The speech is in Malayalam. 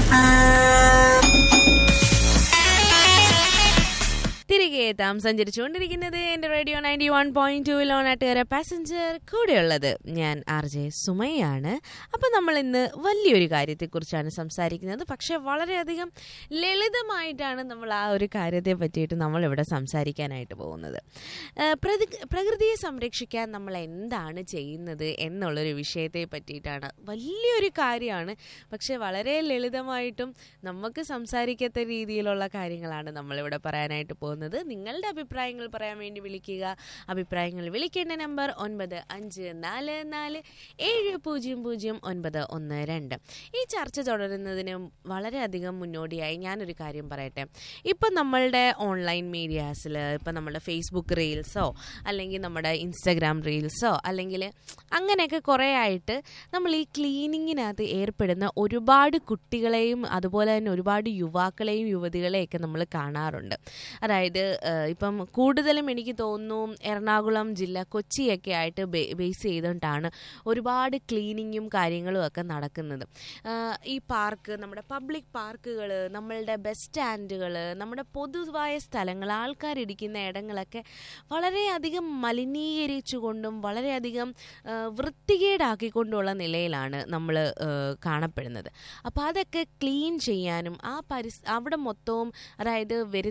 തിരികെ എത്താം സഞ്ചരിച്ചുകൊണ്ടിരിക്കുന്നത് എന്റെ radio ninety one point two ലോണാട്ടുകാര പാസഞ്ചർ കൂടെയുള്ളത് ഞാൻ ആർ ജെ സുമയാണ് അപ്പം നമ്മൾ ഇന്ന് വലിയൊരു കാര്യത്തെക്കുറിച്ചാണ് സംസാരിക്കുന്നത് പക്ഷെ വളരെയധികം ലളിതമായിട്ടാണ് നമ്മൾ ആ ഒരു കാര്യത്തെ പറ്റിയിട്ട് നമ്മളിവിടെ സംസാരിക്കാനായിട്ട് പോകുന്നത് ഏഹ് പ്രതി- പ്രകൃതിയെ സംരക്ഷിക്കാൻ നമ്മൾ എന്താണ് ചെയ്യുന്നത് എന്നുള്ളൊരു വിഷയത്തെ പറ്റിയിട്ടാണ് വലിയൊരു കാര്യമാണ് പക്ഷെ വളരെ ലളിതമായിട്ടും നമുക്ക് സംസാരിക്കാത്ത രീതിയിലുള്ള കാര്യങ്ങളാണ് നമ്മളിവിടെ പറയാനായിട്ട് പോകുന്നത് നിങ്ങളുടെ അഭിപ്രായങ്ങൾ പറയാൻ വേണ്ടി വിളിക്കുക അഭിപ്രായങ്ങൾ വിളിക്കേണ്ട നമ്പർ ഒൻപത് അഞ്ച് നാല് നാല് ഏഴ് പൂജ്യം പൂജ്യം ഒൻപത് ഒന്ന് രണ്ട് ഈ ചർച്ച തുടരുന്നതിന് വളരെയധികം മുന്നോടിയായി ഞാനൊരു കാര്യം പറയട്ടെ ഇപ്പം നമ്മളുടെ ഓൺലൈൻ മീഡിയാസിൽ ഇപ്പം നമ്മുടെ ഫേസ്ബുക്ക് റീൽസോ അല്ലെങ്കിൽ നമ്മുടെ ഇൻസ്റ്റഗ്രാം റീൽസോ അല്ലെങ്കിൽ അങ്ങനെയൊക്കെ കുറേ ആയിട്ട് നമ്മൾ ഈ ക്ലീനിങ്ങിനകത്ത് ഏർപ്പെടുന്ന ഒരുപാട് കുട്ടികളെയും അതുപോലെ തന്നെ ഒരുപാട് യുവാക്കളെയും യുവതികളെയൊക്കെ നമ്മൾ കാണാറുണ്ട് അതായത് ഏഹ്, ഇപ്പം കൂടുതലും എനിക്ക് തോന്നുന്നു എറണാകുളം ജില്ല കൊച്ചിയൊക്കെ ആയിട്ട് ബേ- ബേസ് ചെയ്തുകൊണ്ടാണ് ഒരുപാട് ക്ലീനിങ്ങും കാര്യങ്ങളും ഒക്കെ നടക്കുന്നത് ആഹ്, ഈ പാർക്ക് നമ്മുടെ പബ്ലിക് പാർക്കുകൾ നമ്മളുടെ ബസ് സ്റ്റാൻഡുകൾ നമ്മുടെ പൊതുവായ സ്ഥലങ്ങൾ ആൾക്കാരിരിക്കുന്ന ഇടങ്ങളൊക്കെ വളരെയധികം മലിനീകരിച്ചുകൊണ്ടും വളരെയധികം ആഹ്, വൃത്തികേടാക്കിക്കൊണ്ടുള്ള നിലയിലാണ് നമ്മൾ കാണപ്പെടുന്നത് അപ്പോൾ അതൊക്കെ ക്ലീൻ ചെയ്യാനും ആ പരിസ് അവിടെ മൊത്തവും അതായത് വരുന്ന